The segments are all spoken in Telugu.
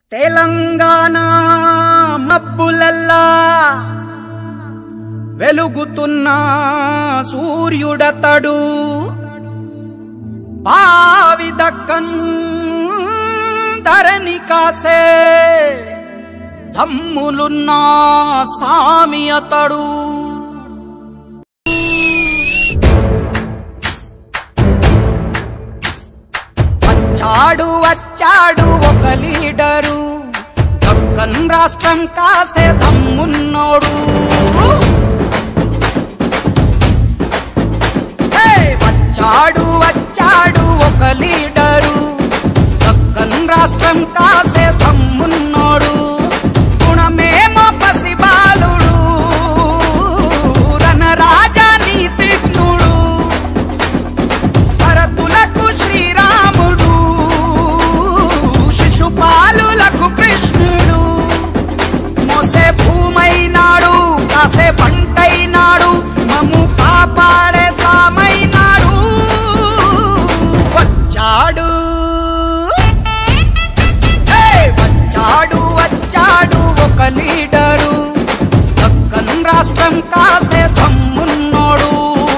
తెలంగాణ మబ్బులల్లా వెలుగుతున్న సూర్యుడతడు పావి దక్కన్ ధరణి కాసే దమ్ములున్న సామి అతడు వచ్చాడు వచ్చాడు ఒక లీడరు దక్కన్ రాష్ట్రం కాసే దమ్మున్నోడు హే! వచ్చాడు వచ్చాడు ఒక లీడరు దక్కన్ రాష్ట్రం కాసే దమ్మున్నోడు గుణమేమో పసిబాలుడు రణరాజా నీతిజ్ఞుడు భరతులకు శ్రీరాముడు శిశుపాలులకు కృష్ణుడు మోసే భూమైనాడు కాసే పంటైనాడు మమ్ము కాపాడే సామైనాడు వచ్చాడు హే! వచ్చాడు వచ్చాడు ఒక లీడరు దక్కన్ రాష్ట్రం కాసే దమ్మున్నోడు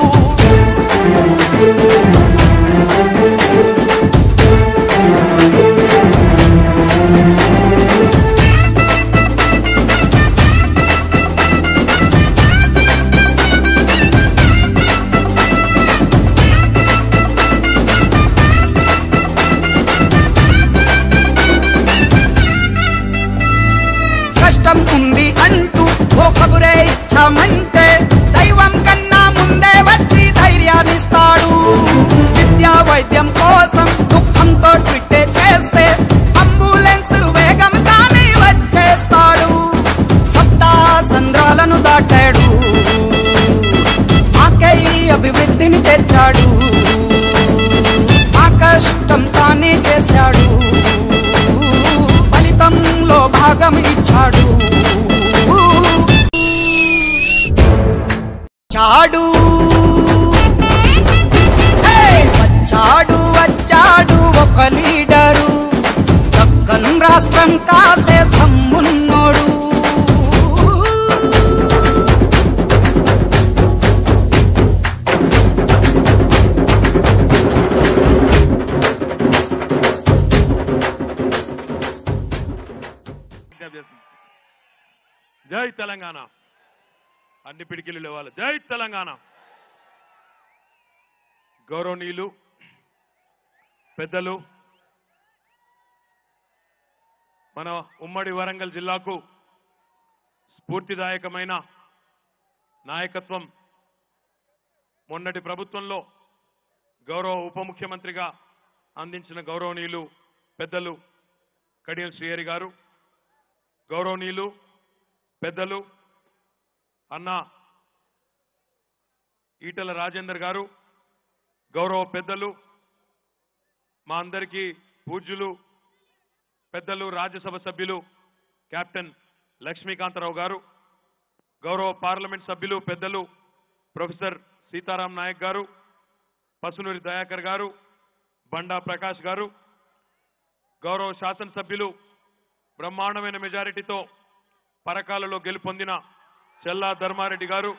కష్టం ఉంది అంటూ ఓ కబురే ఇచ్చామంటే దైవం కన్నా ముందే వచ్చి ధైర్యాన్నిస్తాడు విద్యా వైద్యం కోసం దుఃఖంతో ట్విట్టే చేస్తే అంబులెన్స్ వేగం కానీ వచ్చేస్తాడు సప్తా సంద్రాలను దాటాడు మాకై అభివృద్ధిని తెచ్చాడు మా కష్టం తానే చేశాడు ఫలితంలో భాగం ఇచ్చాడు చాడు హే! వచ్చాడు వచ్చాడు ఒక లీడరు దక్కన్ రాష్ట్రం కాసే దమ్మున్నోడు విజ్ఞప్తి చేస్తుంది. జై తెలంగాణ అన్ని పిడికిలు లేవాలి జై తెలంగాణ గౌరవనీయులు పెద్దలు మన ఉమ్మడి వరంగల్ జిల్లాకు స్ఫూర్తిదాయకమైన నాయకత్వం మొన్నటి ప్రభుత్వంలో గౌరవ ఉప ముఖ్యమంత్రిగా అందించిన గౌరవనీయులు పెద్దలు కడియం శ్రీహరి గారు గౌరవనీయులు పెద్దలు అన్న ఈటల రాజేందర్ గారు గౌరవ పెద్దలు మా అందరికీ పూజ్యులు పెద్దలు రాజ్యసభ సభ్యులు కెప్టెన్ లక్ష్మీకాంతరావు గారు గౌరవ పార్లమెంట్ సభ్యులు పెద్దలు ప్రొఫెసర్ సీతారాం నాయక్ గారు పసునూరి దయాకర్ గారు బండా ప్రకాష్ గారు గౌరవ శాసనసభ్యులు బ్రహ్మాండమైన మెజారిటీతో పరకాలలో గెలుపొందిన చెల్లా ధర్మారెడ్డి గారు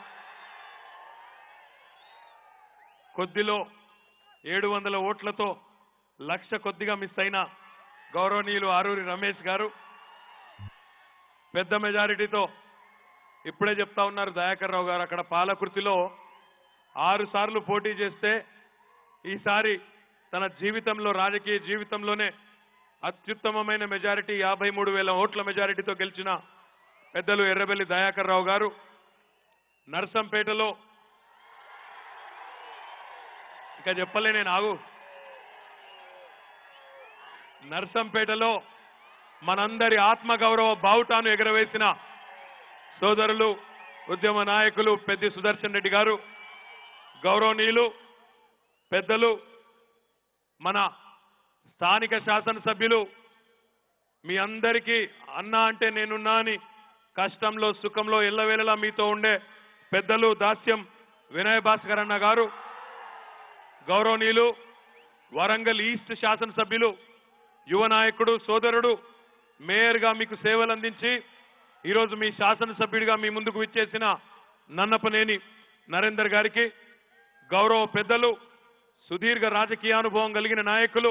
కొద్దిలో ఏడు వందల ఓట్లతో లక్ష కొద్దిగా మిస్ అయిన గౌరవనీయులు ఆరూరి రమేష్ గారు పెద్ద మెజారిటీతో ఇప్పుడే చెప్తా ఉన్నారు దయాకర్ రావు గారు అక్కడ పాలకృతిలో ఆరు సార్లు పోటీ చేస్తే ఈసారి తన జీవితంలో రాజకీయ జీవితంలోనే అత్యుత్తమమైన మెజారిటీ యాభై మూడు వేల ఓట్ల మెజారిటీతో గెలిచిన పెద్దలు ఎర్రబెల్లి దయాకర్ రావు గారు నర్సంపేటలో ఇంకా చెప్పలే నేను ఆగు నర్సంపేటలో మనందరి ఆత్మగౌరవ బావుటాను ఎగరవేసిన సోదరులు ఉద్యమ నాయకులు పెద్ది సుదర్శన్ రెడ్డి గారు గౌరవనీయులు పెద్దలు మన స్థానిక శాసనసభ్యులు మీ అందరికీ అన్న అంటే నేనున్నా అని కష్టంలో సుఖంలో ఎల్లవేళలా మీతో ఉండే పెద్దలు దాస్యం వినయ భాస్కర్ అన్న గారు గౌరవనీయులు వరంగల్ ఈస్ట్ శాసనసభ్యులు యువ నాయకుడు సోదరుడు మేయర్గా మీకు సేవలు అందించి ఈరోజు మీ శాసనసభ్యుడిగా మీ ముందుకు విచ్చేసిన నన్నపనేని నరేందర్ గారికి గౌరవ పెద్దలు సుదీర్ఘ రాజకీయ అనుభవం కలిగిన నాయకులు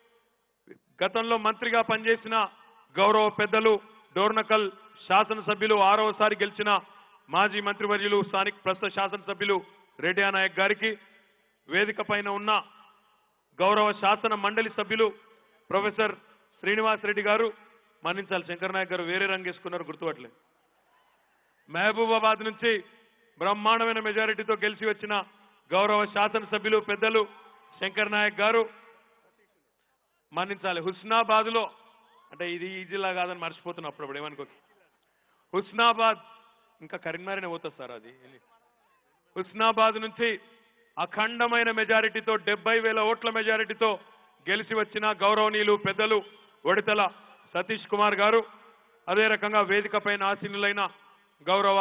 గతంలో మంత్రిగా పనిచేసిన గౌరవ పెద్దలు డోర్నకల్ శాసనసభ్యులు ఆరవసారి గెలిచిన మాజీ మంత్రివర్యులు స్థానిక ప్రస్తుత శాసనసభ్యులు రెడ్డి నాయక్ గారికి వేదిక పైన ఉన్న గౌరవ శాసన మండలి సభ్యులు ప్రొఫెసర్ శ్రీనివాస్ రెడ్డి గారు మన్నించాలి శంకర్ నాయక్ గారు వేరే రంగు వేసుకున్నారు గుర్తుపట్టలేదు మహబూబాబాద్ నుంచి బ్రహ్మాండమైన మెజారిటీతో గెలిచి వచ్చిన గౌరవ శాసనసభ్యులు పెద్దలు శంకర్ నాయక్ గారు మన్నించాలి హుస్నాబాద్ లో అంటే ఇది ఈ జిల్లా కాదని మర్చిపోతున్నా అప్పుడప్పుడు ఏమనుకో హుస్నాబాద్ ఇంకా కరీంనగర్నే పోతుంది సార్ అది హుస్నాబాద్ నుంచి అఖండమైన మెజారిటీతో డెబ్బై వేల ఓట్ల మెజారిటీతో గెలిచి వచ్చిన గౌరవనీయులు పెద్దలు ఒడితల సతీష్ కుమార్ గారు అదే రకంగా వేదిక పైన ఆసీనులైన గౌరవ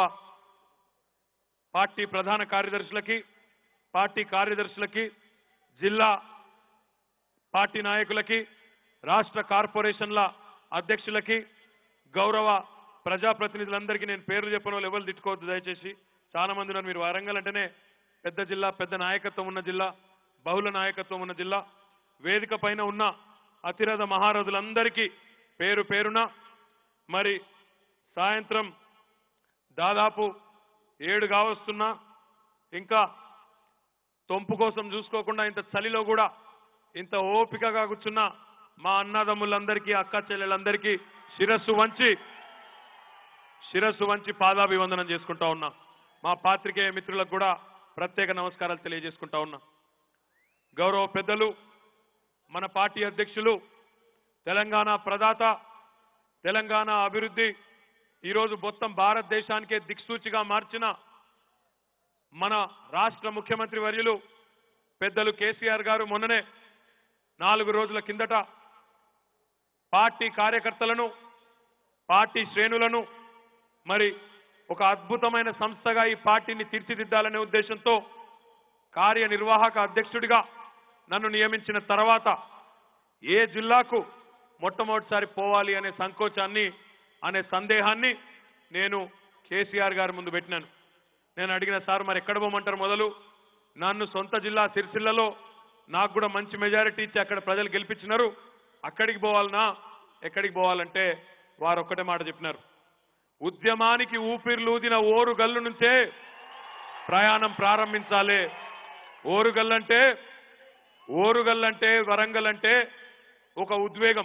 పార్టీ ప్రధాన కార్యదర్శులకి పార్టీ కార్యదర్శులకి జిల్లా పార్టీ నాయకులకి రాష్ట్ర కార్పొరేషన్ల అధ్యక్షులకి గౌరవ ప్రజాప్రతినిధులందరికీ నేను పేర్లు చెప్పిన వాళ్ళు ఎవరు తిట్టుకోవద్దు దయచేసి చాలా మంది ఉన్నారు మీరు వరంగల్ అంటేనే పెద్ద జిల్లా పెద్ద నాయకత్వం ఉన్న జిల్లా బహుళ నాయకత్వం ఉన్న జిల్లా వేదిక పైన ఉన్న అతిరథ మహారథులందరికీ పేరు పేరున మరి సాయంత్రం దాదాపు ఏడు కావస్తున్నా ఇంకా తొంపు కోసం చూసుకోకుండా ఇంత చలిలో కూడా ఇంత ఓపికగా కూర్చున్న మా అన్నదమ్ములందరికీ అక్క చెల్లెలందరికీ శిరస్సు వంచి శిరస్సు వంచి పాదాభివందనం చేసుకుంటా ఉన్నా మా పాత్రికేయ మిత్రులకు కూడా ప్రత్యేక నమస్కారాలు తెలియజేసుకుంటా ఉన్నా గౌరవ పెద్దలు మన పార్టీ అధ్యక్షులు తెలంగాణ ప్రదాత తెలంగాణ అభివృద్ధి ఈరోజు మొత్తం భారతదేశానికే దిక్సూచిగా మార్చిన మన రాష్ట్ర ముఖ్యమంత్రి వర్యులు పెద్దలు కేసీఆర్ గారు మొన్ననే నాలుగు రోజుల కిందట పార్టీ కార్యకర్తలను పార్టీ శ్రేణులను మరి ఒక అద్భుతమైన సంస్థగా ఈ పార్టీని తీర్చిదిద్దాలనే ఉద్దేశంతో కార్యనిర్వాహక అధ్యక్షుడిగా నన్ను నియమించిన తర్వాత ఏ జిల్లాకు మొట్టమొదటిసారి పోవాలి అనే సంకోచాన్ని అనే సందేహాన్ని నేను కేసీఆర్ గారి ముందు పెట్టినాను నేను అడిగిన సార్ మరి ఎక్కడ పోమంటారు మొదలు నన్ను సొంత జిల్లా సిరిసిల్లలో నాకు కూడా మంచి మెజారిటీ ఇచ్చి అక్కడ ప్రజలు గెలిపించినారు అక్కడికి పోవాలనా ఎక్కడికి పోవాలంటే వారు ఒక్కటే మాట చెప్పినారు ఉద్యమానికి ఊపిరిలూదిన ఓరుగల్లు నుంచే ప్రయాణం ప్రారంభించాలి ఓరుగల్లంటే ఓరుగల్లంటే వరంగల్ అంటే ఒక ఉద్వేగం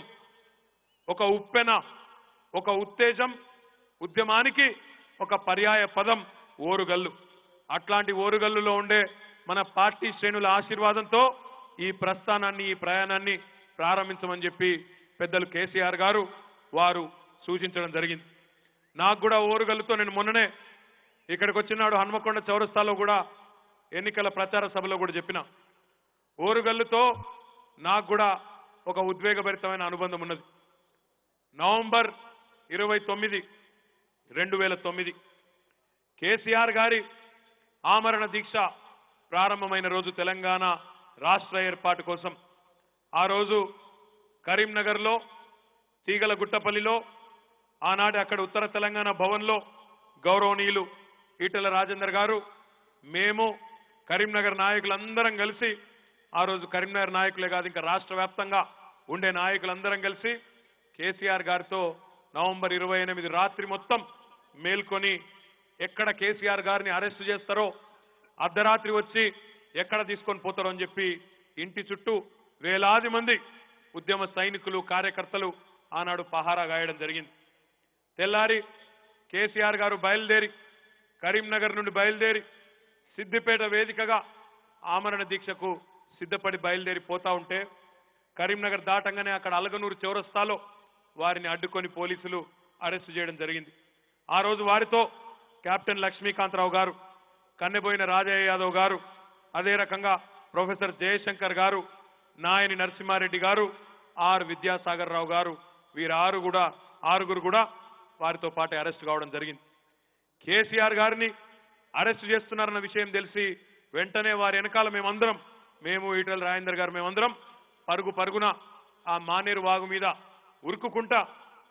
ఒక ఉప్పెన ఒక ఉత్తేజం ఉద్యమానికి ఒక పర్యాయ పదం ఓరుగల్లు అట్లాంటి ఓరుగల్లులో ఉండే మన పార్టీ శ్రేణుల ఆశీర్వాదంతో ఈ ప్రస్థానాన్ని ఈ ప్రయాణాన్ని ప్రారంభించమని చెప్పి పెద్దలు కేసీఆర్ గారు వారు సూచించడం జరిగింది నాకు కూడా ఓరుగల్లుతో నేను మొన్ననే ఇక్కడికి వచ్చినాడు హన్మకొండ చౌరస్తాలో కూడా ఎన్నికల ప్రచార సభలో కూడా చెప్పిన ఓరుగల్లుతో నాకు కూడా ఒక ఉద్వేగభరితమైన అనుబంధం ఉన్నది నవంబర్ ఇరవై తొమ్మిది రెండు వేల తొమ్మిది కేసీఆర్ గారి ఆమరణ దీక్ష ప్రారంభమైన రోజు తెలంగాణ రాష్ట్ర ఏర్పాటు కోసం ఆ రోజు కరీంనగర్లో తీగల గుట్టపల్లిలో ఆనాటి అక్కడ ఉత్తర తెలంగాణ భవన్లో గౌరవనీయులు ఈటెల రాజేందర్ గారు మేము కరీంనగర్ నాయకులందరం కలిసి ఆ రోజు కరీంనగర్ నాయకులే కాదు ఇంకా రాష్ట్ర వ్యాప్తంగా ఉండే నాయకులందరం కలిసి కేసీఆర్ గారితో నవంబర్ ఇరవై ఎనిమిది రాత్రి మొత్తం మేల్కొని ఎక్కడ కేసీఆర్ గారిని అరెస్ట్ చేస్తారో అర్ధరాత్రి వచ్చి ఎక్కడ తీసుకొని పోతారో అని చెప్పి ఇంటి చుట్టూ వేలాది మంది ఉద్యమ సైనికులు కార్యకర్తలు ఆనాడు పహారా గాయడం జరిగింది తెల్లారి కేసీఆర్ గారు బయలుదేరి కరీంనగర్ నుండి బయలుదేరి సిద్దిపేట వేదికగా ఆమరణ దీక్షకు సిద్ధపడి బయలుదేరి పోతా ఉంటే కరీంనగర్ దాటంగానే అక్కడ అలగనూరు చౌరస్తాలో వారిని అడ్డుకొని పోలీసులు అరెస్టు చేయడం జరిగింది ఆ రోజు వారితో కెప్టెన్ లక్ష్మీకాంతరావు గారు కన్నెబోయిన రాజయ్య యాదవ్ గారు అదే రకంగా ప్రొఫెసర్ జయశంకర్ గారు నాయని నరసింహారెడ్డి గారు ఆర్ విద్యాసాగర్ రావు గారు వీరారు కూడా ఆరుగురు కూడా వారితో పాటు అరెస్ట్ కావడం జరిగింది కేసీఆర్ గారిని అరెస్ట్ చేస్తున్నారన్న విషయం తెలిసి వెంటనే వారి వెనకాల మేమందరం మేము ఈటల రాజేందర్ గారు మేమందరం పరుగు పరుగున ఆ మానేరు వాగు మీద ఉరుకుకుంటా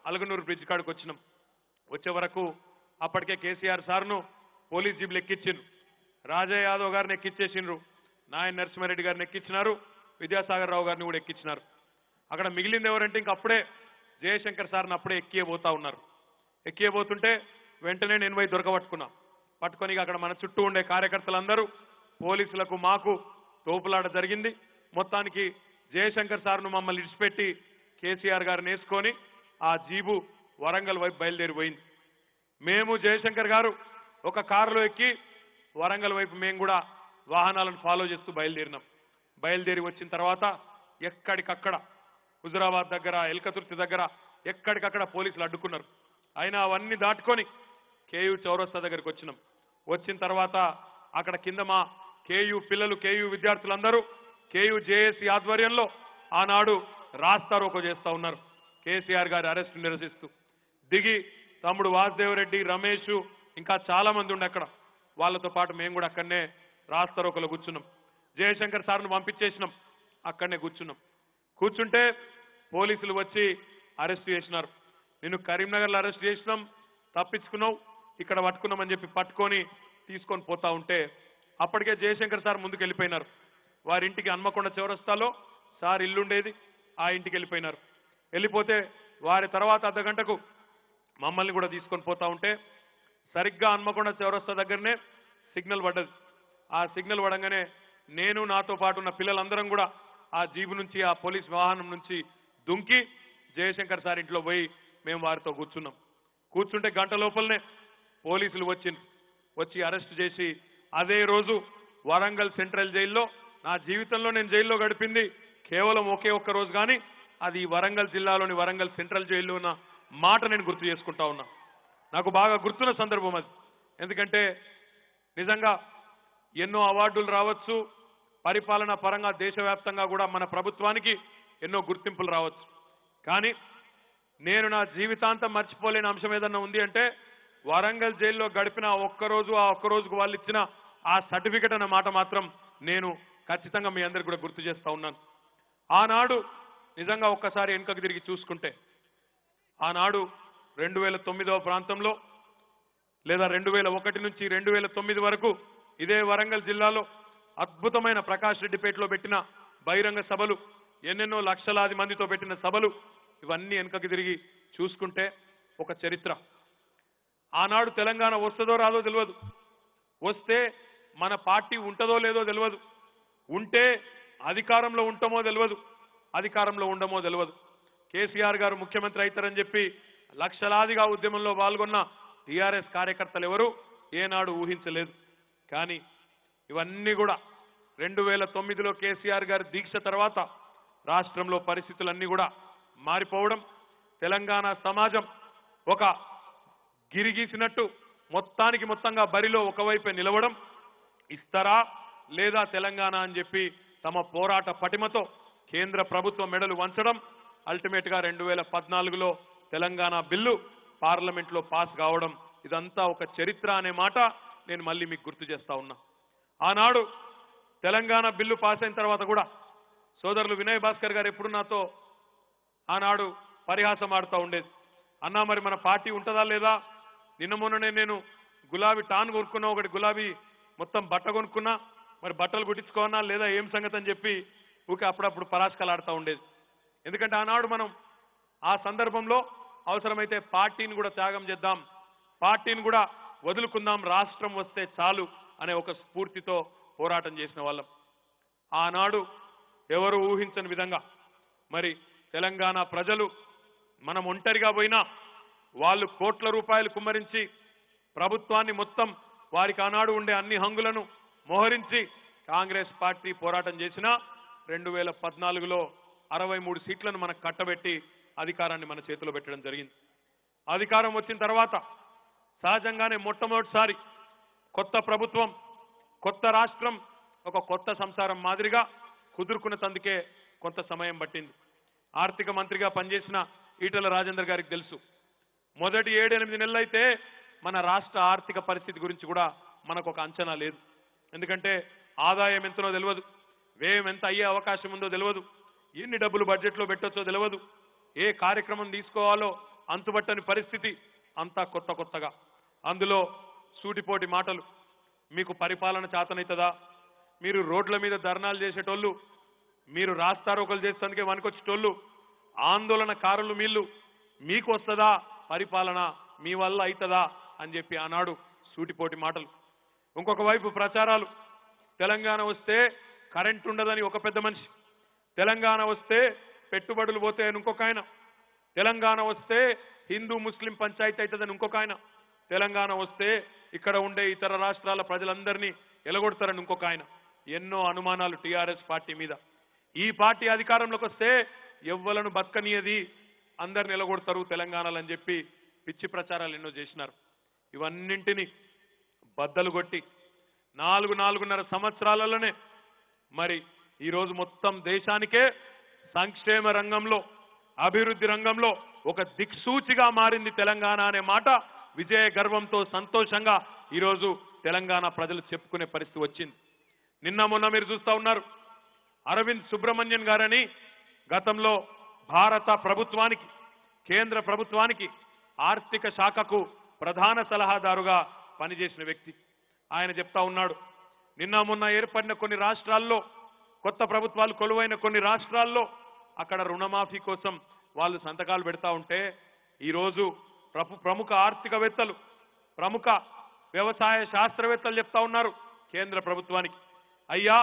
అలగనూరు బ్రిడ్జ్ కాడికి వచ్చినాం వచ్చే వరకు అప్పటికే కేసీఆర్ సార్ను పోలీస్ జీబులు ఎక్కించిండ్రు రాజయ్య యాదవ్ గారిని ఎక్కించేసిండ్రు నాయన్ నరసింహారెడ్డి గారిని ఎక్కించినారు విద్యాసాగర్ రావు గారిని కూడా ఎక్కించినారు అక్కడ మిగిలింది ఎవరంటే ఇంక అప్పుడే జయశంకర్ సార్ని అప్పుడే ఎక్కియబోతా ఉన్నారు ఎక్కియబోతుంటే వెంటనే నేను పోయి దొరకబట్టుకున్నా పట్టుకొని ఇక అక్కడ మన చుట్టూ ఉండే కార్యకర్తలందరూ పోలీసులకు మాకు తోపులాట జరిగింది మొత్తానికి జయశంకర్ సార్ను మమ్మల్ని ఇడిచిపెట్టి కేసీఆర్ గారిని వేసుకొని ఆ జీబు వరంగల్ వైపు బయలుదేరిపోయింది మేము జయశంకర్ గారు ఒక కారులో ఎక్కి వరంగల్ వైపు మేము కూడా వాహనాలను ఫాలో చేస్తూ బయలుదేరినాం బయలుదేరి వచ్చిన తర్వాత ఎక్కడికక్కడ హుజురాబాద్ దగ్గర ఎల్కతుర్తి దగ్గర ఎక్కడికక్కడ పోలీసులు అడ్డుకున్నారు అయినా అవన్నీ దాటుకొని కేయూ చౌరస్తా దగ్గరికి వచ్చినాం వచ్చిన తర్వాత అక్కడ కింద మా కేయూ పిల్లలు కేయూ విద్యార్థులందరూ కేయూ జేఏసీ ఆధ్వర్యంలో ఆనాడు రాస్తారోకో చేస్తా ఉన్నారు కేసీఆర్ గారి అరెస్టు నిరసిస్తూ దిగి తమ్ముడు వాసుదేవరెడ్డి రమేష్ ఇంకా చాలా మంది ఉండే అక్కడ వాళ్ళతో పాటు మేము కూడా అక్కడనే రాస్తారోకలో కూర్చున్నాం జయశంకర్ సార్ను పంపించేసినాం అక్కడనే కూర్చున్నాం కూర్చుంటే పోలీసులు వచ్చి అరెస్ట్ చేసినారు నిన్ను కరీంనగర్లో అరెస్ట్ చేసినాం తప్పించుకున్నావు ఇక్కడ పట్టుకున్నామని చెప్పి పట్టుకొని తీసుకొని పోతా ఉంటే అప్పటికే జయశంకర్ సార్ ముందుకు వెళ్ళిపోయినారు వారింటికి హన్మకొండ చౌరస్తాలో సార్ ఇల్లుండేది ఆ ఇంటికి వెళ్ళిపోయినారు వెళ్ళిపోతే వారి తర్వాత అర్ధ గంటకు మమ్మల్ని కూడా తీసుకొని పోతా ఉంటే సరిగ్గా హన్మకొండ చౌరస్తా దగ్గరనే సిగ్నల్ పడ్డది ఆ సిగ్నల్ పడంగానే నేను నాతో పాటు ఉన్న పిల్లలందరం కూడా ఆ జీబు నుంచి ఆ పోలీస్ వాహనం నుంచి దుంకి జయశంకర్ సార్ ఇంట్లో పోయి మేము వారితో కూర్చున్నాం కూర్చుంటే గంట లోపలనే పోలీసులు వచ్చిండ్రు వచ్చి అరెస్ట్ చేసి అదే రోజు వరంగల్ సెంట్రల్ జైల్లో నా జీవితంలో నేను జైల్లో గడిపింది కేవలం ఒకే ఒక్క రోజు కానీ అది ఈ వరంగల్ జిల్లాలోని వరంగల్ సెంట్రల్ జైల్లో ఉన్న మాట నేను గుర్తు చేసుకుంటా ఉన్నా నాకు బాగా గుర్తున్న సందర్భం అది ఎందుకంటే నిజంగా ఎన్నో అవార్డులు రావచ్చు పరిపాలన పరంగా దేశవ్యాప్తంగా కూడా మన ప్రభుత్వానికి ఎన్నో గుర్తింపులు రావచ్చు కానీ నేను నా జీవితాంతం మర్చిపోలేని అంశం ఏదన్నా ఉంది అంటే వరంగల్ జైల్లో గడిపిన ఆ ఒక్క రోజు ఆ ఒక్క రోజుకు వాళ్ళు ఇచ్చిన ఆ సర్టిఫికెట్ అన్న మాట మాత్రం నేను ఖచ్చితంగా మీ అందరికి కూడా గుర్తు చేస్తా ఉన్నాను ఆనాడు నిజంగా ఒక్కసారి వెనుకకు తిరిగి చూసుకుంటే ఆనాడు రెండు వేల తొమ్మిదవ ప్రాంతంలో లేదా రెండు వేల ఒకటి నుంచి రెండు వేల తొమ్మిది వరకు ఇదే వరంగల్ జిల్లాలో అద్భుతమైన ప్రకాష్ రెడ్డిపేటలో పెట్టిన బహిరంగ సభలు ఎన్నెన్నో లక్షలాది మందితో పెట్టిన సభలు ఇవన్నీ వెనుకకి తిరిగి చూసుకుంటే ఒక చరిత్ర ఆనాడు తెలంగాణ వస్తుందో రాదో తెలియదు వస్తే మన పార్టీ ఉంటుందో లేదో తెలియదు ఉంటే అధికారంలో ఉంటామో తెలియదు అధికారంలో ఉండమో తెలియదు కేసీఆర్ గారు ముఖ్యమంత్రి అవుతారని చెప్పి లక్షలాదిగా ఉద్యమంలో పాల్గొన్న టీఆర్ఎస్ కార్యకర్తలు ఎవరు ఏనాడు ఊహించలేదు కానీ ఇవన్నీ కూడా రెండు వేల తొమ్మిదిలో కేసీఆర్ గారి దీక్ష తర్వాత రాష్ట్రంలో పరిస్థితులన్నీ కూడా మారిపోవడం తెలంగాణ సమాజం ఒక గిరిగీసినట్టు మొత్తానికి మొత్తంగా బరిలో ఒకవైపే నిలవడం ఇస్తారా లేదా తెలంగాణ అని చెప్పి తమ పోరాట పటిమతో కేంద్ర ప్రభుత్వం మెడలు వంచడం అల్టిమేట్ గా రెండు వేల పద్నాలుగులో తెలంగాణ బిల్లు పార్లమెంట్ లో పాస్ కావడం ఇదంతా ఒక చరిత్ర అనే మాట నేను మళ్ళీ మీకు గుర్తు చేస్తా ఉన్నా ఆనాడు తెలంగాణ బిల్లు పాస్ అయిన తర్వాత కూడా సోదరులు వినయ్ భాస్కర్ గారు ఎప్పుడు నాతో ఆనాడు పరిహాసం ఆడుతూ ఉండేది అన్నా మరి మన పార్టీ ఉంటుందా లేదా నిన్న మొన్ననే నేను గులాబీ టాన్ కొనుక్కున్నా ఒకటి గులాబీ మొత్తం బట్ట కొనుక్కున్నా మరి బట్టలు కుట్టించుకోనా లేదా ఏం సంగతి అని చెప్పి ఊకే అప్పుడప్పుడు పరాశకాలు ఆడుతూ ఉండేది ఎందుకంటే ఆనాడు మనం ఆ సందర్భంలో అవసరమైతే పార్టీని కూడా త్యాగం చేద్దాం పార్టీని కూడా వదులుకుందాం రాష్ట్రం వస్తే చాలు అనే ఒక స్ఫూర్తితో పోరాటం చేసిన వాళ్ళం ఆనాడు ఎవరు ఊహించని విధంగా మరి తెలంగాణ ప్రజలు మనం ఒంటరిగా పోయినా వాళ్ళు కోట్ల రూపాయలు కుమ్మరించి ప్రభుత్వాన్ని మొత్తం వారికి ఆనాడు ఉండే అన్ని హంగులను మోహరించి కాంగ్రెస్ పార్టీ పోరాటం చేసినా రెండు వేల పద్నాలుగులో అరవై మూడు సీట్లను మనకు కట్టబెట్టి అధికారాన్ని మన చేతిలో పెట్టడం జరిగింది అధికారం వచ్చిన తర్వాత సహజంగానే మొట్టమొదటిసారి కొత్త ప్రభుత్వం కొత్త రాష్ట్రం ఒక కొత్త సంసారం మాదిరిగా కుదురుకున్న తందుకే కొంత సమయం పట్టింది ఆర్థిక మంత్రిగా పనిచేసిన ఈటల రాజేందర్ గారికి తెలుసు మొదటి ఏడెనిమిది నెలలైతే మన రాష్ట్ర ఆర్థిక పరిస్థితి గురించి కూడా మనకు ఒక అంచనా లేదు ఎందుకంటే ఆదాయం ఎంతనో తెలియదు వ్యయం ఎంత అయ్యే అవకాశం ఉందో తెలియదు ఎన్ని డబ్బులు బడ్జెట్లో పెట్టొచ్చో తెలియదు ఏ కార్యక్రమం తీసుకోవాలో అంతుబట్టని పరిస్థితి అంతా కొత్త కొత్తగా అందులో సూటిపోటి మాటలు మీకు పరిపాలన చేతనవుతుందా మీరు రోడ్ల మీద ధర్నాలు చేసేటోళ్ళు మీరు రాస్తారోకలు చేసేందుకే వనుకొచ్చేటోళ్ళు ఆందోళనకారులు మీళ్ళు మీకు వస్తుందా పరిపాలన మీ వల్ల అవుతుందా అని చెప్పి ఆనాడు సూటిపోటి మాటలు ఇంకొక వైపు ప్రచారాలు తెలంగాణ వస్తే కరెంట్ ఉండదని ఒక పెద్ద మనిషి తెలంగాణ వస్తే పెట్టుబడులు పోతాయని ఇంకొక ఆయన తెలంగాణ వస్తే హిందూ ముస్లిం పంచాయతీ అవుతుందని ఇంకొక ఆయన తెలంగాణ వస్తే ఇక్కడ ఉండే ఇతర రాష్ట్రాల ప్రజలందరినీ ఎలగొడతారని ఇంకొక ఆయన ఎన్నో అనుమానాలు టీఆర్ఎస్ పార్టీ మీద ఈ పార్టీ అధికారంలోకి వస్తే ఎవ్వలను బతకనియది అందరిని నిలగొడతారు తెలంగాణలో అని చెప్పి పిచ్చి ప్రచారాలు ఎన్నో చేసినారు ఇవన్నింటినీ బద్దలు కొట్టి నాలుగు నాలుగున్నర సంవత్సరాలలోనే మరి ఈరోజు మొత్తం దేశానికే సంక్షేమ రంగంలో అభివృద్ధి రంగంలో ఒక దిక్సూచిగా మారింది తెలంగాణ అనే మాట విజయ గర్వంతో సంతోషంగా ఈరోజు తెలంగాణ ప్రజలు చెప్పుకునే పరిస్థితి వచ్చింది నిన్న మొన్న మీరు చూస్తా ఉన్నారు అరవింద్ సుబ్రహ్మణ్యన్ గారని గతంలో భారత ప్రభుత్వానికి కేంద్ర ప్రభుత్వానికి ఆర్థిక శాఖకు ప్రధాన సలహాదారుగా పనిచేసిన వ్యక్తి ఆయన చెప్తా ఉన్నాడు నిన్న మొన్న ఏర్పడిన కొన్ని రాష్ట్రాల్లో కొత్త ప్రభుత్వాలు కొలువైన కొన్ని రాష్ట్రాల్లో అక్కడ రుణమాఫీ కోసం వాళ్ళు సంతకాలు పెడతా ఉంటే ఈరోజు ప్రభు ప్రముఖ ఆర్థికవేత్తలు ప్రముఖ వ్యవసాయ శాస్త్రవేత్తలు చెప్తా ఉన్నారు కేంద్ర ప్రభుత్వానికి అయ్యా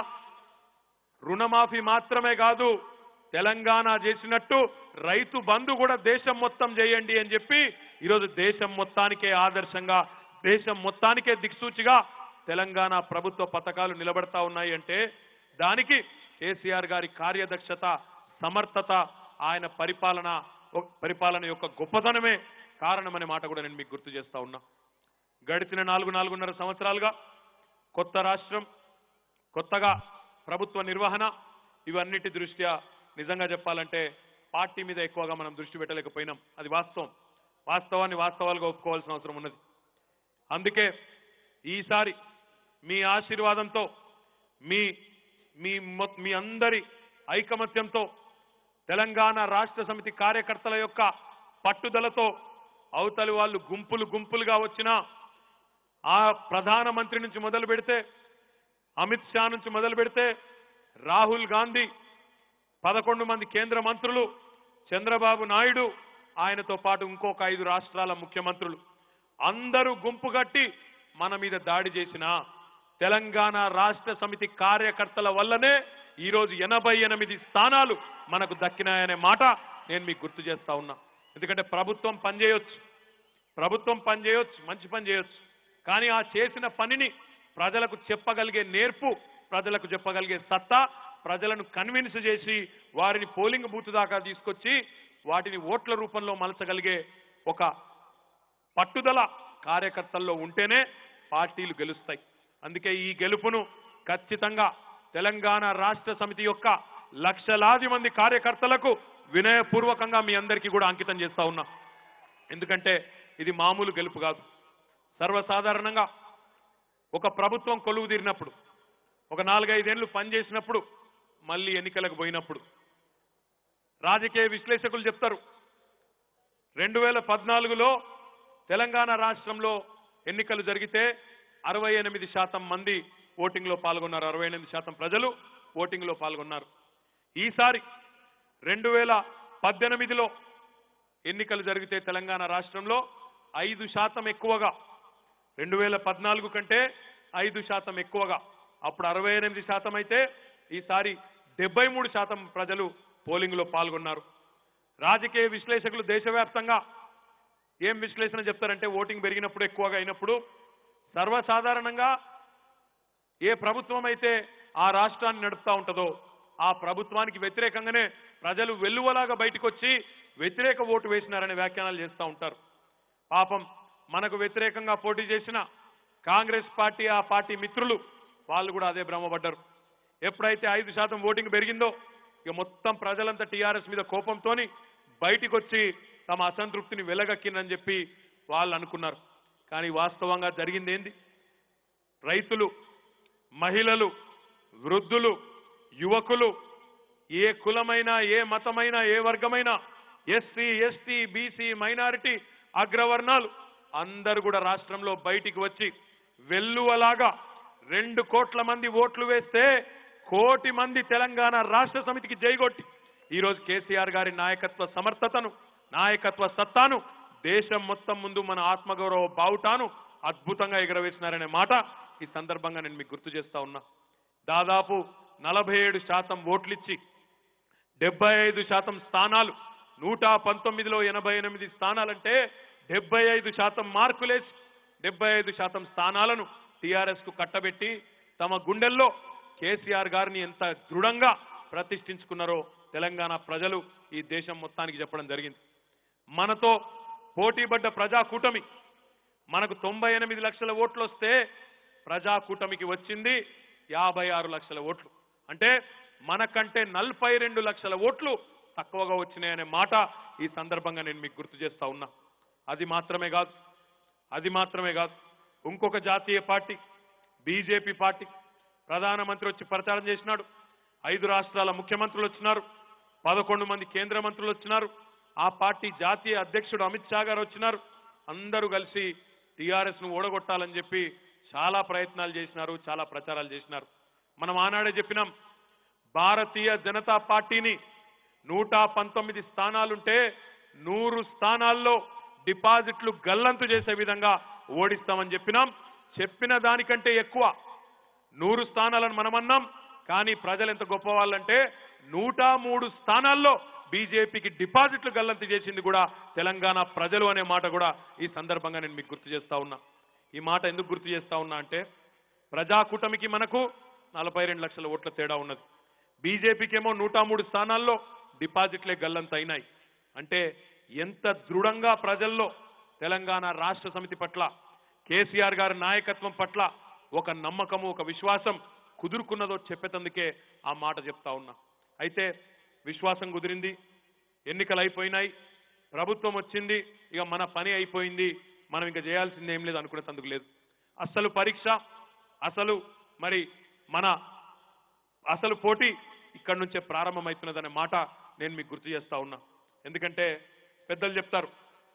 రుణమాఫీ మాత్రమే కాదు తెలంగాణ చేసినట్టు రైతు బంధు కూడా దేశం మొత్తం చేయండి అని చెప్పి ఈరోజు దేశం మొత్తానికే ఆదర్శంగా దేశం మొత్తానికే దిక్సూచిగా తెలంగాణ ప్రభుత్వ పథకాలు నిలబడతా ఉన్నాయి అంటే దానికి కేసీఆర్ గారి కార్యదక్షత సమర్థత ఆయన పరిపాలన పరిపాలన యొక్క గొప్పతనమే కారణమనే మాట కూడా నేను మీకు గుర్తు చేస్తా ఉన్నా గడిచిన నాలుగు నాలుగున్నర సంవత్సరాలుగా కొత్త రాష్ట్రం కొత్తగా ప్రభుత్వ నిర్వహణ ఇవన్నిటి దృష్ట్యా నిజంగా చెప్పాలంటే పార్టీ మీద ఎక్కువగా మనం దృష్టి పెట్టలేకపోయినాం అది వాస్తవం వాస్తవాన్ని వాస్తవాలుగా ఒప్పుకోవాల్సిన అవసరం ఉన్నది అందుకే ఈసారి మీ ఆశీర్వాదంతో మీ మీ మొ- మీ అందరి ఐకమత్యంతో తెలంగాణ రాష్ట్ర సమితి కార్యకర్తల యొక్క పట్టుదలతో అవతలి వాళ్ళు గుంపులు గుంపులుగా వచ్చినా ఆ ప్రధానమంత్రి నుంచి మొదలు పెడితే అమిత్ షా నుంచి మొదలు పెడితే రాహుల్ గాంధీ పదకొండు మంది కేంద్ర మంత్రులు చంద్రబాబు నాయుడు ఆయనతో పాటు ఇంకొక ఐదు రాష్ట్రాల ముఖ్యమంత్రులు అందరూ గుంపు కట్టి మన మీద దాడి చేసిన తెలంగాణ రాష్ట్ర సమితి కార్యకర్తల వల్లనే ఈరోజు ఎనభై ఎనిమిది స్థానాలు మనకు దక్కినాయనే మాట నేను మీకు గుర్తు చేస్తా ఉన్నా ఎందుకంటే ప్రభుత్వం పనిచేయొచ్చు ప్రభుత్వం పని చేయొచ్చు మంచి పని చేయొచ్చు కానీ ఆ చేసిన పనిని ప్రజలకు చెప్పగలిగే నేర్పు ప్రజలకు చెప్పగలిగే సత్తా ప్రజలను కన్విన్స్ చేసి వారిని పోలింగ్ బూత్ దాకా తీసుకొచ్చి వాటిని ఓట్ల రూపంలో మలచగలిగే ఒక పట్టుదల కార్యకర్తల్లో ఉంటేనే పార్టీలు గెలుస్తాయి అందుకే ఈ గెలుపును ఖచ్చితంగా తెలంగాణ రాష్ట్ర సమితి యొక్క లక్షలాది మంది కార్యకర్తలకు వినయపూర్వకంగా మీ అందరికీ కూడా అంకితం చేస్తా ఉన్నా ఎందుకంటే ఇది మామూలు గెలుపు కాదు సర్వసాధారణంగా ఒక ప్రభుత్వం కొలువు తీరినప్పుడు ఒక నాలుగైదేళ్లు పనిచేసినప్పుడు మళ్ళీ ఎన్నికలకు పోయినప్పుడు రాజకీయ విశ్లేషకులు చెప్తారు రెండు వేల పద్నాలుగులో తెలంగాణ రాష్ట్రంలో ఎన్నికలు జరిగితే అరవై ఎనిమిది శాతం మంది ఓటింగ్లో పాల్గొన్నారు అరవై ఎనిమిది శాతం ప్రజలు ఓటింగ్లో పాల్గొన్నారు ఈసారి రెండు వేల పద్దెనిమిదిలో ఎన్నికలు జరిగితే తెలంగాణ రాష్ట్రంలో ఐదు శాతం ఎక్కువగా రెండు వేల పద్నాలుగు కంటే ఐదు శాతం ఎక్కువగా అప్పుడు అరవై ఎనిమిది శాతం అయితే ఈసారి డెబ్బై మూడు శాతం ప్రజలు పోలింగ్లో పాల్గొన్నారు రాజకీయ విశ్లేషకులు దేశవ్యాప్తంగా ఏం విశ్లేషణ చెప్తారంటే ఓటింగ్ పెరిగినప్పుడు ఎక్కువగా అయినప్పుడు సర్వసాధారణంగా ఏ ప్రభుత్వం అయితే ఆ రాష్ట్రాన్ని నడుపుతా ఉంటుందో ఆ ప్రభుత్వానికి వ్యతిరేకంగానే ప్రజలు వెల్లువలాగా బయటకు వచ్చి వ్యతిరేక ఓటు వేసినారనే వ్యాఖ్యానాలు చేస్తూ ఉంటారు పాపం మనకు వ్యతిరేకంగా పోటీ చేసిన కాంగ్రెస్ పార్టీ ఆ పార్టీ మిత్రులు వాళ్ళు కూడా అదే భ్రమపడ్డారు ఎప్పుడైతే ఐదు శాతం ఓటింగ్ పెరిగిందో ఇక మొత్తం ప్రజలంతా టీఆర్ఎస్ మీద కోపంతోని బయటికి వచ్చి తమ అసంతృప్తిని వెలగక్కిందని చెప్పి వాళ్ళు అనుకున్నారు కానీ వాస్తవంగా జరిగింది ఏంది రైతులు మహిళలు వృద్ధులు యువకులు ఏ కులమైనా ఏ మతమైనా ఏ వర్గమైనా ఎస్సీ ఎస్టీ బీసీ మైనారిటీ అగ్రవర్ణాలు అందరూ కూడా రాష్ట్రంలో బయటికి వచ్చి వెల్లువలాగా రెండు కోట్ల మంది ఓట్లు వేస్తే కోటి మంది తెలంగాణ రాష్ట్ర సమితికి జైగొట్టి ఈరోజు కేసీఆర్ గారి నాయకత్వ సమర్థతను నాయకత్వ సత్తాను దేశం మొత్తం ముందు మన ఆత్మగౌరవ బావుటాను అద్భుతంగా ఎగరవేసినారనే మాట ఈ సందర్భంగా నేను మీకు గుర్తు చేస్తా ఉన్నా దాదాపు నలభై ఏడు శాతం ఓట్లిచ్చి డెబ్బై ఐదు శాతం స్థానాలు నూట పంతొమ్మిదిలో ఎనభై ఎనిమిది స్థానాలంటే డెబ్బై ఐదు శాతం మార్కులేసి డెబ్బై ఐదు శాతం స్థానాలను టీఆర్ఎస్ కు కట్టబెట్టి తమ గుండెల్లో కేసీఆర్ గారిని ఎంత దృఢంగా ప్రతిష్ఠించుకున్నారో తెలంగాణ ప్రజలు ఈ దేశం మొత్తానికి చెప్పడం జరిగింది మనతో పోటీపడ్డ ప్రజా కూటమి మనకు తొంభై ఎనిమిది లక్షల ఓట్లు వస్తే ప్రజా కూటమికి వచ్చింది యాభై ఆరు లక్షల ఓట్లు అంటే మనకంటే నలభై రెండు లక్షల ఓట్లు తక్కువగా వచ్చినాయనే మాట ఈ సందర్భంగా నేను మీకు గుర్తు చేస్తా ఉన్నా అది మాత్రమే కాదు అది మాత్రమే కాదు ఇంకొక జాతీయ పార్టీ బీజేపీ పార్టీ ప్రధానమంత్రి వచ్చి ప్రచారం చేసినాడు ఐదు రాష్ట్రాల ముఖ్యమంత్రులు వచ్చినారు పదకొండు మంది కేంద్ర మంత్రులు వచ్చినారు ఆ పార్టీ జాతీయ అధ్యక్షుడు అమిత్ షా గారు వచ్చినారు అందరూ కలిసి టీఆర్ఎస్ ను ఓడగొట్టాలని చెప్పి చాలా ప్రయత్నాలు చేసినారు చాలా ప్రచారాలు చేసినారు మనం ఆనాడే చెప్పినాం భారతీయ జనతా పార్టీని నూట పంతొమ్మిది స్థానాలుంటే నూరు స్థానాల్లో డిపాజిట్లు గల్లంతు చేసే విధంగా ఓడిస్తామని చెప్పినాం చెప్పిన దానికంటే ఎక్కువ నూరు స్థానాలను మనమన్నాం కానీ ప్రజలు ఎంత గొప్ప వాళ్ళంటే నూట మూడు స్థానాల్లో బీజేపీకి డిపాజిట్లు గల్లంతు చేసింది కూడా తెలంగాణ ప్రజలు అనే మాట కూడా ఈ సందర్భంగా నేను మీకు గుర్తు చేస్తా ఉన్నా ఈ మాట ఎందుకు గుర్తు చేస్తా ఉన్నా అంటే ప్రజాకూటమికి మనకు నలభై రెండు లక్షల ఓట్ల తేడా ఉన్నది బీజేపీకి ఏమో నూట మూడు స్థానాల్లో డిపాజిట్లే గల్లంత అయినాయి అంటే ఎంత దృఢంగా ప్రజల్లో తెలంగాణ రాష్ట్ర సమితి పట్ల కేసీఆర్ గారి నాయకత్వం పట్ల ఒక నమ్మకము ఒక విశ్వాసం కుదురుకున్నదో చెప్పేటందుకే ఆ మాట చెప్తా ఉన్నా అయితే విశ్వాసం కుదిరింది ఎన్నికలు అయిపోయినాయి ప్రభుత్వం వచ్చింది ఇక మన పని అయిపోయింది మనం ఇంకా చేయాల్సింది ఏం లేదు అనుకునేందుకు లేదు అసలు పరీక్ష అసలు మరి మన అసలు పోటీ ఇక్కడి నుంచే ప్రారంభమవుతున్నదనే మాట నేను మీకు గుర్తు చేస్తా ఉన్నా ఎందుకంటే పెద్దలు చెప్తారు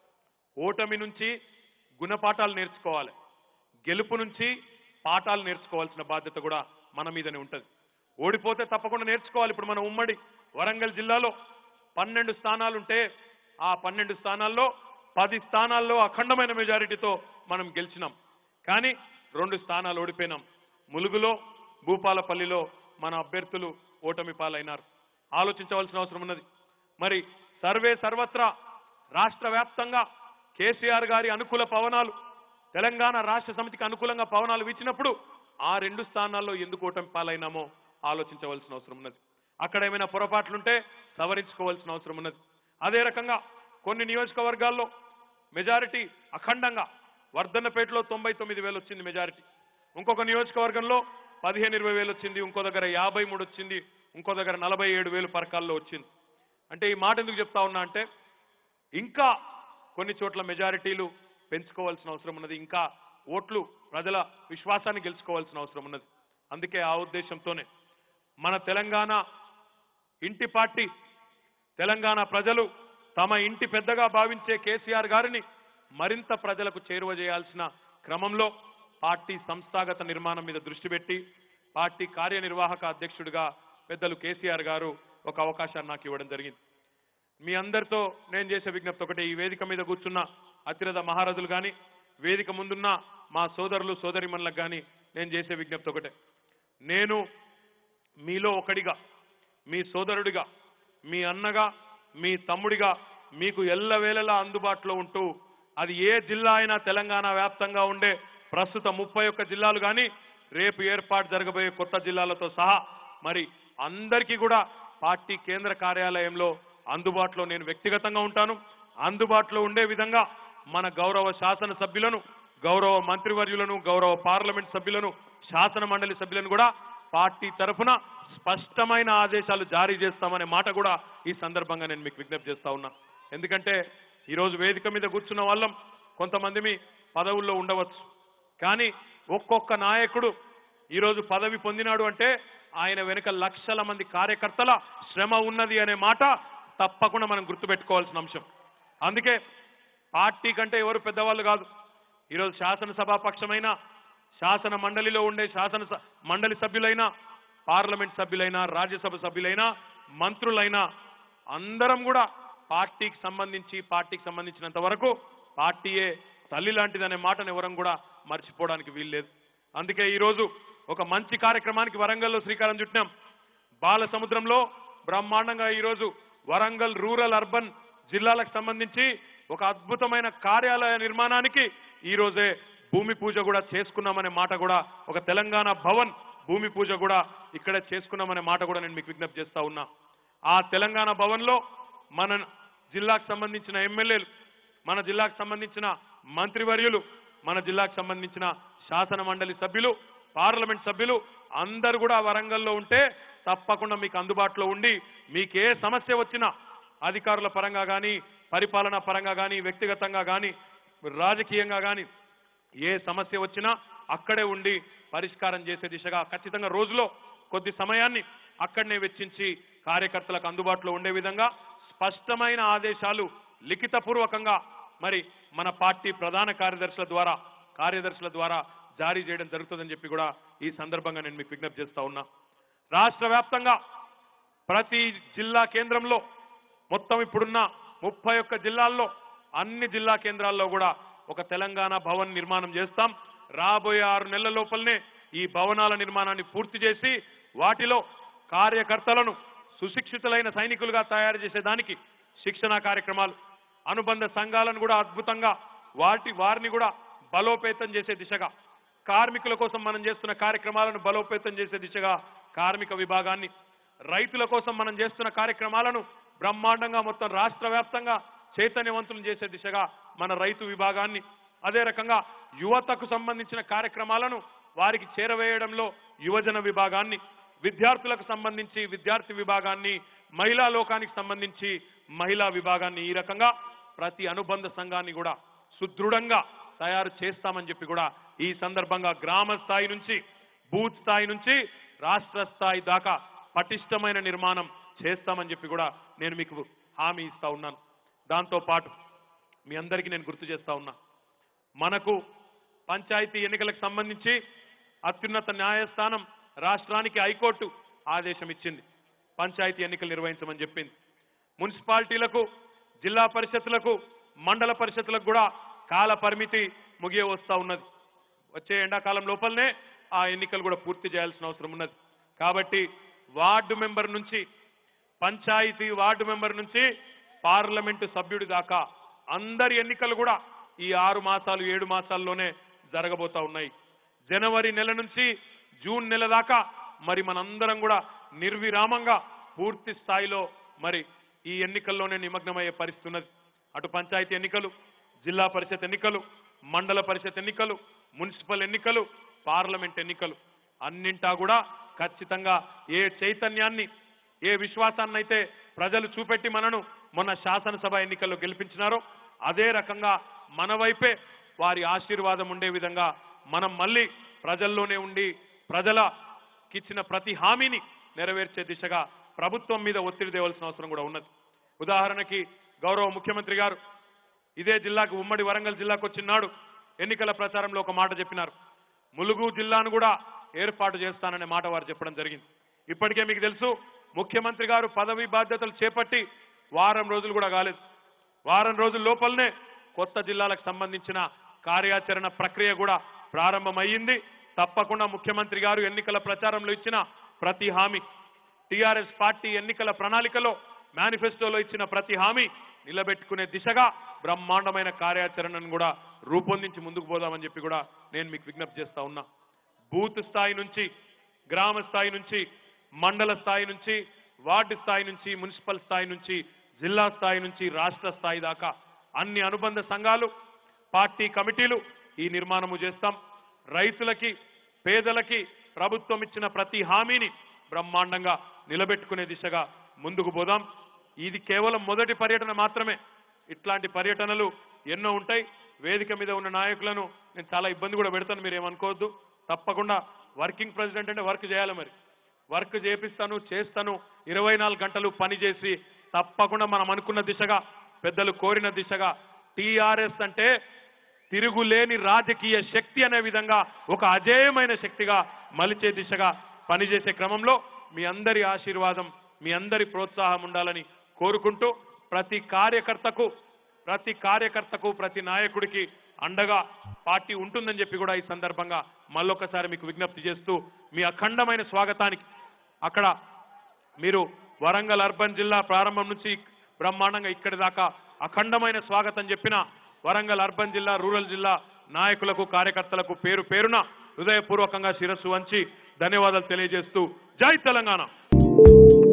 ఓటమి నుంచి గుణపాఠాలు నేర్చుకోవాలి గెలుపు నుంచి పాఠాలు నేర్చుకోవాల్సిన బాధ్యత కూడా మన మీదనే ఉంటుంది ఓడిపోతే తప్పకుండా నేర్చుకోవాలి ఇప్పుడు మన ఉమ్మడి వరంగల్ జిల్లాలో పన్నెండు స్థానాలుంటే ఆ పన్నెండు స్థానాల్లో పది స్థానాల్లో అఖండమైన మెజారిటీతో మనం గెలిచినాం కానీ రెండు స్థానాలు ఓడిపోయినాం ములుగులో భూపాలపల్లిలో మన అభ్యర్థులు ఓటమి పాలైనారు ఆలోచించవలసిన అవసరం ఉన్నది మరి సర్వే సర్వత్రా రాష్ట్ర వ్యాప్తంగా కేసీఆర్ గారి అనుకూల పవనాలు తెలంగాణ రాష్ట్ర సమితికి అనుకూలంగా పవనాలు వీచినప్పుడు ఆ రెండు స్థానాల్లో ఎందుకు ఓటమి పాలైనామో ఆలోచించవలసిన అవసరం ఉన్నది అక్కడ ఏమైనా పొరపాట్లుంటే సవరించుకోవాల్సిన అవసరం ఉన్నది అదే రకంగా కొన్ని నియోజకవర్గాల్లో మెజారిటీ అఖండంగా వర్ధన్నపేటలో తొంభై తొమ్మిది వేలు వచ్చింది మెజారిటీ ఇంకొక నియోజకవర్గంలో పదిహేను ఇరవై వేలు వచ్చింది ఇంకో దగ్గర యాభై మూడు వచ్చింది ఇంకో దగ్గర నలభై ఏడు వేలు పరకాల్లో వచ్చింది అంటే ఈ మాట ఎందుకు చెప్తా ఉన్నా అంటే ఇంకా కొన్ని చోట్ల మెజారిటీలు పెంచుకోవాల్సిన అవసరం ఉన్నది ఇంకా ఓట్లు ప్రజల విశ్వాసాన్ని గెలుచుకోవాల్సిన అవసరం ఉన్నది అందుకే ఆ ఉద్దేశంతోనే మన తెలంగాణ ఇంటి పార్టీ తెలంగాణ ప్రజలు తమ ఇంటి పెద్దగా భావించే కేసీఆర్ గారిని మరింత ప్రజలకు చేరువ చేయాల్సిన క్రమంలో పార్టీ సంస్థాగత నిర్మాణం మీద దృష్టి పెట్టి పార్టీ కార్యనిర్వాహక అధ్యక్షుడిగా పెద్దలు కేసీఆర్ గారు ఒక అవకాశాన్ని నాకు ఇవ్వడం జరిగింది మీ అందరితో నేను చేసే విజ్ఞప్తి ఒకటి ఈ వేదిక మీద కూర్చున్న అతిరథ మహారథులు కానీ వేదిక ముందున్న మా సోదరులు సోదరిమణులకు కానీ నేను చేసే విజ్ఞప్తి ఒకటే నేను మీలో ఒకడిగా మీ సోదరుడిగా మీ అన్నగా మీ తమ్ముడిగా మీకు ఎల్లవేళలా అందుబాటులో ఉంటూ అది ఏ జిల్లా అయినా తెలంగాణ వ్యాప్తంగా ఉండే ప్రస్తుత ముప్పై ఒక్క జిల్లాలు కానీ రేపు ఏర్పాటు జరగబోయే కొత్త జిల్లాలతో సహా మరి అందరికీ కూడా పార్టీ కేంద్ర కార్యాలయంలో అందుబాటులో నేను వ్యక్తిగతంగా ఉంటాను అందుబాటులో ఉండే విధంగా మన గౌరవ శాసన సభ్యులను గౌరవ మంత్రివర్యులను గౌరవ పార్లమెంట్ సభ్యులను శాసన మండలి సభ్యులను కూడా పార్టీ తరఫున స్పష్టమైన ఆదేశాలు జారీ చేస్తామనే మాట కూడా ఈ సందర్భంగా నేను మీకు విజ్ఞప్తి చేస్తా ఉన్నా ఎందుకంటే ఈరోజు వేదిక మీద కూర్చున్న వాళ్ళం కొంతమంది మీ పదవుల్లో ఉండవచ్చు కానీ ఒక్కొక్క నాయకుడు ఈరోజు పదవి పొందినాడు అంటే ఆయన వెనుక లక్షల మంది కార్యకర్తల శ్రమ ఉన్నది అనే మాట తప్పకుండా మనం గుర్తుపెట్టుకోవాల్సిన అంశం అందుకే పార్టీ కంటే ఎవరు పెద్దవాళ్ళు కాదు ఈరోజు శాసనసభా పక్షమైన శాసన మండలిలో ఉండే శాసన స- మండలి సభ్యులైనా పార్లమెంట్ సభ్యులైనా రాజ్యసభ సభ్యులైనా మంత్రులైనా అందరం కూడా పార్టీకి సంబంధించి పార్టీకి సంబంధించినంత వరకు పార్టీయే తల్లి లాంటిదనే మాటను ఎవరం కూడా మర్చిపోవడానికి వీల్లేదు అందుకే ఈరోజు ఒక మంచి కార్యక్రమానికి వరంగల్లో శ్రీకారం చుట్టినాం బాల సముద్రంలో బ్రహ్మాండంగా ఈరోజు వరంగల్ రూరల్ అర్బన్ జిల్లాలకు సంబంధించి ఒక అద్భుతమైన కార్యాలయ నిర్మాణానికి ఈ రోజే భూమి పూజ కూడా చేసుకున్నామనే మాట కూడా ఒక తెలంగాణ భవన్ భూమి పూజ కూడా ఇక్కడే చేసుకున్నామనే మాట కూడా నేను మీకు విజ్ఞప్తి చేస్తా ఉన్నా ఆ తెలంగాణ భవన్లో మన జిల్లాకు సంబంధించిన ఎమ్మెల్యేలు మన జిల్లాకు సంబంధించిన మంత్రివర్యులు మన జిల్లాకు సంబంధించిన శాసన మండలి సభ్యులు పార్లమెంట్ సభ్యులు అందరూ కూడా వరంగల్లో ఉంటే తప్పకుండా మీకు అందుబాటులో ఉండి మీకు ఏ సమస్య వచ్చినా అధికారుల పరంగా కానీ పరిపాలన పరంగా కానీ వ్యక్తిగతంగా కానీ రాజకీయంగా కానీ ఏ సమస్య వచ్చినా అక్కడే ఉండి పరిష్కారం చేసే దిశగా ఖచ్చితంగా రోజులో కొద్ది సమయాన్ని అక్కడనే వెచ్చించి కార్యకర్తలకు అందుబాటులో ఉండే విధంగా స్పష్టమైన ఆదేశాలు లిఖితపూర్వకంగా మరి మన పార్టీ ప్రధాన కార్యదర్శుల ద్వారా కార్యదర్శుల ద్వారా జారీ చేయడం జరుగుతుందని చెప్పి కూడా ఈ సందర్భంగా నేను మీకు విజ్ఞప్తి చేస్తా ఉన్నా రాష్ట్ర వ్యాప్తంగా ప్రతి జిల్లా కేంద్రంలో మొత్తం ఇప్పుడున్న ముప్పై ఒక్క జిల్లాల్లో అన్ని జిల్లా కేంద్రాల్లో కూడా ఒక తెలంగాణ భవన్ నిర్మాణం చేస్తాం రాబోయే ఆరు నెలల లోపలనే ఈ భవనాల నిర్మాణాన్ని పూర్తి చేసి వాటిలో కార్యకర్తలను సుశిక్షితులైన సైనికులుగా తయారు చేసేదానికి శిక్షణ కార్యక్రమాలు అనుబంధ సంఘాలను కూడా అద్భుతంగా వాటి వారిని కూడా బలోపేతం చేసే దిశగా కార్మికుల కోసం మనం చేస్తున్న కార్యక్రమాలను బలోపేతం చేసే దిశగా కార్మిక విభాగాన్ని రైతుల కోసం మనం చేస్తున్న కార్యక్రమాలను బ్రహ్మాండంగా మొత్తం రాష్ట్ర వ్యాప్తంగా చైతన్యవంతులు చేసే దిశగా మన రైతు విభాగాన్ని అదే రకంగా యువతకు సంబంధించిన కార్యక్రమాలను వారికి చేరవేయడంలో యువజన విభాగాన్ని విద్యార్థులకు సంబంధించి విద్యార్థి విభాగాన్ని మహిళా లోకానికి సంబంధించి మహిళా విభాగాన్ని ఈ రకంగా ప్రతి అనుబంధ సంఘాన్ని కూడా సుదృఢంగా తయారు చేస్తామని చెప్పి కూడా ఈ సందర్భంగా గ్రామ స్థాయి నుంచి బూత్ స్థాయి నుంచి రాష్ట్ర స్థాయి దాకా పటిష్టమైన నిర్మాణం చేస్తామని చెప్పి కూడా నేను మీకు హామీ ఇస్తా ఉన్నాను దాంతో పాటు మీ అందరికీ నేను గుర్తు చేస్తా ఉన్నా మనకు పంచాయతీ ఎన్నికలకు సంబంధించి అత్యున్నత న్యాయస్థానం రాష్ట్రానికి హైకోర్టు ఆదేశం ఇచ్చింది పంచాయతీ ఎన్నికలు నిర్వహించమని చెప్పింది మున్సిపాలిటీలకు జిల్లా పరిషత్లకు మండల పరిషత్లకు కూడా కాల పరిమితి ముగియ వస్తా ఉన్నది వచ్చే ఎండాకాలం లోపలనే ఆ ఎన్నికలు కూడా పూర్తి చేయాల్సిన అవసరం ఉన్నది కాబట్టి వార్డు మెంబర్ నుంచి పంచాయతీ వార్డు మెంబర్ నుంచి పార్లమెంటు సభ్యుడి దాకా అందరి ఎన్నికలు కూడా ఈ ఆరు మాసాలు ఏడు మాసాల్లోనే జరగబోతా ఉన్నాయి జనవరి నెల నుంచి జూన్ నెల దాకా మరి మనందరం కూడా నిర్విరామంగా పూర్తి స్థాయిలో మరి ఈ ఎన్నికల్లోనే నిమగ్నమయ్యే పరిస్థితి ఉన్నది అటు పంచాయతీ ఎన్నికలు జిల్లా పరిషత్ ఎన్నికలు మండల పరిషత్ ఎన్నికలు మున్సిపల్ ఎన్నికలు పార్లమెంట్ ఎన్నికలు అన్నింటా కూడా ఖచ్చితంగా ఏ చైతన్యాన్ని ఏ విశ్వాసాన్ని అయితే ప్రజలు చూపెట్టి మనను మొన్న శాసనసభ ఎన్నికల్లో గెలిపించినారో అదే రకంగా మన వైపే వారి ఆశీర్వాదం ఉండే విధంగా మనం మళ్ళీ ప్రజల్లోనే ఉండి ప్రజలకిచ్చిన ప్రతి హామీని నెరవేర్చే దిశగా ప్రభుత్వం మీద ఒత్తిడి తేవాల్సిన అవసరం కూడా ఉన్నది ఉదాహరణకి గౌరవ ముఖ్యమంత్రి గారు ఇదే జిల్లాకు ఉమ్మడి వరంగల్ జిల్లాకు వచ్చినాడు ఎన్నికల ప్రచారంలో ఒక మాట చెప్పినారు ములుగు జిల్లాను కూడా ఏర్పాటు చేస్తాననే మాట వారు చెప్పడం జరిగింది ఇప్పటికే మీకు తెలుసు ముఖ్యమంత్రి గారు పదవి బాధ్యతలు చేపట్టి వారం రోజులు కూడా కాలేదు వారం రోజుల లోపలనే కొత్త జిల్లాలకు సంబంధించిన కార్యాచరణ ప్రక్రియ కూడా ప్రారంభమయ్యింది తప్పకుండా ముఖ్యమంత్రి గారు ఎన్నికల ప్రచారంలో ఇచ్చిన ప్రతి హామీ టిఆర్ఎస్ పార్టీ ఎన్నికల ప్రణాళికలో మేనిఫెస్టోలో ఇచ్చిన ప్రతి హామీ నిలబెట్టుకునే దిశగా బ్రహ్మాండమైన కార్యాచరణను కూడా రూపొందించి ముందుకు పోదామని చెప్పి కూడా నేను మీకు విజ్ఞప్తి చేస్తా ఉన్నా బూత్ స్థాయి నుంచి గ్రామ స్థాయి నుంచి మండల స్థాయి నుంచి వార్డు స్థాయి నుంచి మున్సిపల్ స్థాయి నుంచి జిల్లా స్థాయి నుంచి రాష్ట్ర స్థాయి దాకా అన్ని అనుబంధ సంఘాలు పార్టీ కమిటీలు ఈ నిర్మాణము చేస్తాం రైతులకి పేదలకి ప్రభుత్వం ఇచ్చిన ప్రతి హామీని బ్రహ్మాండంగా నిలబెట్టుకునే దిశగా ముందుకు పోదాం ఇది కేవలం మొదటి పర్యటన మాత్రమే ఇట్లాంటి పర్యటనలు ఎన్నో ఉంటాయి వేదిక మీద ఉన్న నాయకులను నేను చాలా ఇబ్బంది కూడా పెడతాను మీరు ఏమనుకోవద్దు తప్పకుండా వర్కింగ్ ప్రెసిడెంట్ అంటే వర్క్ చేయాలి మరి వర్క్ చేపిస్తాను చేస్తాను ఇరవై నాలుగు గంటలు పని చేసి తప్పకుండా మనం అనుకున్న దిశగా పెద్దలు కోరిన దిశగా టీఆర్ఎస్ అంటే తిరుగులేని రాజకీయ శక్తి అనే విధంగా ఒక అజేయమైన శక్తిగా మలిచే దిశగా పనిచేసే క్రమంలో మీ అందరి ఆశీర్వాదం మీ అందరి ప్రోత్సాహం ఉండాలని కోరుకుంటూ ప్రతి కార్యకర్తకు ప్రతి కార్యకర్తకు ప్రతి నాయకుడికి అండగా పార్టీ ఉంటుందని చెప్పి కూడా ఈ సందర్భంగా మళ్ళొకసారి మీకు విజ్ఞప్తి చేస్తూ మీ అఖండమైన స్వాగతానికి అక్కడ మీరు వరంగల్ అర్బన్ జిల్లా ప్రారంభం నుంచి బ్రహ్మాండంగా ఇక్కడి దాకా అఖండమైన స్వాగతం చెప్పిన వరంగల్ అర్బన్ జిల్లా రూరల్ జిల్లా నాయకులకు కార్యకర్తలకు పేరు పేరున హృదయపూర్వకంగా శిరస్సు వంచి ధన్యవాదాలు తెలియజేస్తూ జై తెలంగాణ